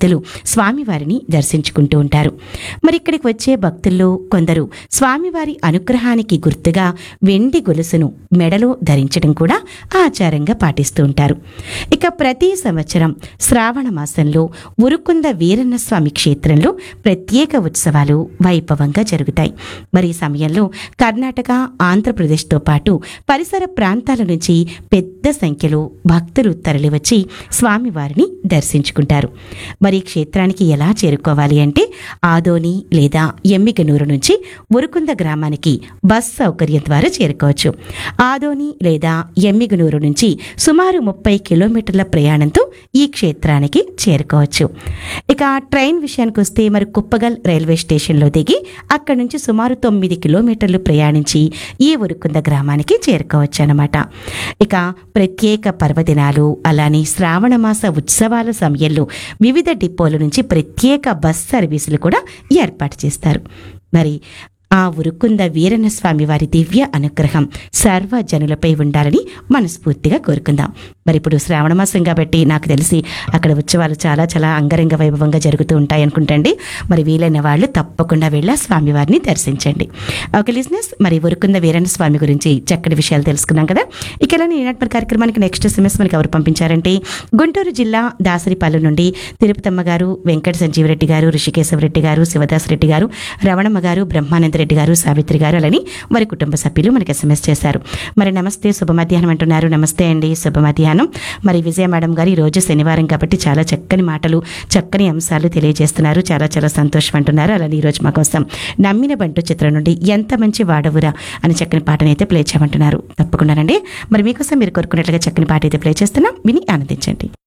భక్తులు స్వామివారిని దర్శించుకుంటూ ఉంటారు మరి ఇక్కడికి వచ్చే భక్తుల్లో కొందరు స్వామివారి అనుగ్రహానికి గుర్తుగా వెండి గొలుసును మెడలో ధరించడం కూడా ఆచారంగా పాటిస్తూ ఉంటారు ఇక ప్రతి సంవత్సరం శ్రావణ మాసంలో ఉరుకుంద వీరన్న స్వామి క్షేత్రంలో ప్రత్యేక ఉత్సవాలు వైభవంగా జరుగుతాయి మరి ఈ సమయంలో కర్ణాటక ఆంధ్రప్రదేశ్తో పాటు పరిసర ప్రాంతాల నుంచి పెద్ద సంఖ్యలో భక్తులు తరలివచ్చి స్వామివారిని దర్శించుకుంటారు మరి ఈ క్షేత్రానికి ఎలా చేరుకోవాలి అంటే ఆదోని లేదా ఎమ్మిగనూరు నుంచి ఉరుకుంద గ్రామానికి బస్ సౌకర్యం ద్వారా చేరుకోవచ్చు ఆదోని లేదా ఎమ్మిగనూరు నుంచి సుమారు ముప్పై కిలోమీటర్ల ప్రయాణంతో ఈ క్షేత్రానికి చేరుకోవచ్చు ఇక ట్రైన్ విషయానికి వస్తే మరి కుప్పగల్ రైల్వే స్టేషన్లో దిగి అక్కడి నుంచి సుమారు తొమ్మిది కిలోమీటర్లు ప్రయాణించి ఈ ఉరుకుంద గ్రామానికి చేరుకోవచ్చు అనమాట ఇక ప్రత్యేక పర్వదినాలు అలానే శ్రావణ మాస ఉత్సవాల సమయంలో వివిధ డిపోల నుంచి ప్రత్యేక బస్ సర్వీసులు కూడా ఏర్పాటు చేస్తారు మరి ఆ ఉరుకుంద వీరన్న స్వామి వారి దివ్య అనుగ్రహం సర్వ జనులపై ఉండాలని మనస్ఫూర్తిగా కోరుకుందాం మరి ఇప్పుడు శ్రావణ మాసం కాబట్టి నాకు తెలిసి అక్కడ ఉత్సవాలు చాలా చాలా అంగరంగ వైభవంగా జరుగుతూ ఉంటాయి అనుకుంటండి మరి వీలైన వాళ్ళు తప్పకుండా వెళ్ళి ఆ స్వామివారిని దర్శించండి ఓకే లిజినెస్ మరి ఉరుకుంద వీరన్న స్వామి గురించి చక్కటి విషయాలు తెలుసుకున్నాం కదా ఇక ఇలానే ఈనాటి మన కార్యక్రమానికి నెక్స్ట్ ఎస్ఎంఎస్ మనకి ఎవరు పంపించారంటే గుంటూరు జిల్లా దాసరిపాలెం నుండి తిరుపతమ్మ గారు వెంకట సంజీవరెడ్డి గారు ఋషికేశవరెడ్డి గారు శివదాస్ రెడ్డి గారు రవణమ్మ గారు బ్రహ్మానంద రెడ్డి గారు సావిత్రి గారు అలాని వారి కుటుంబ సభ్యులు మనకి ఎస్ఎంఎస్ చేశారు మరి నమస్తే శుభ మధ్యాహ్నం అంటున్నారు నమస్తే అండి శుభ మధ్యాహ్నం మరి విజయ మేడం గారు ఈ రోజు శనివారం కాబట్టి చాలా చక్కని మాటలు చక్కని అంశాలు తెలియజేస్తున్నారు చాలా చాలా సంతోషం అంటున్నారు అలానే ఈరోజు మా కోసం నమ్మిన బంటు చిత్రం నుండి ఎంత మంచి వాడవురా అని చక్కని పాటను అయితే ప్లే చేయమంటున్నారు తప్పకుండానండి మరి మీకోసం మీరు కోరుకున్నట్లుగా చక్కని పాట అయితే ప్లే చేస్తున్నాం విని ఆనందించండి